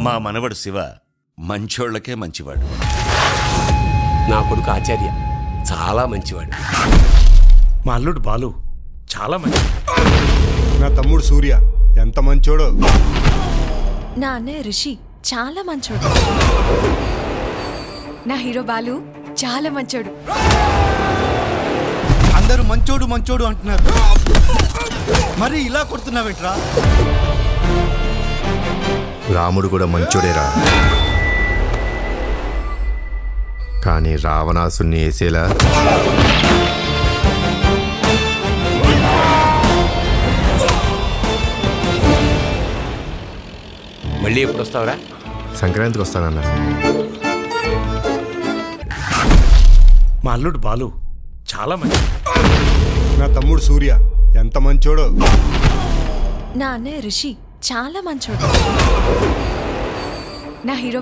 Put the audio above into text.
మా మనవడు శివ మంచోళ్ళకే మంచివాడు నా కొడుకు ఆచార్య చాలా మంచివాడు మా అల్లుడు బాలు చాలా మంచి నా తమ్ముడు సూర్య ఎంత మంచోడో నా అన్నయ్య రిషి చాలా మంచోడు నా హీరో బాలు చాలా మంచోడు అందరూ మంచోడు మంచోడు అంటున్నారు మరి ఇలా కొడుతున్నావేంట్రా రాముడు కూడా మంచోడేరా కానీ రావణాసుని వేసేలా మళ్ళీ ఎప్పుడు వస్తావురా సంక్రాంతికి వస్తానన్నా మా అల్లుడు బాలు చాలా మంచి నా తమ్ముడు సూర్య ఎంత మంచోడో నా అన్నయ్య రిషి చాలా మంచోడు నా హీరో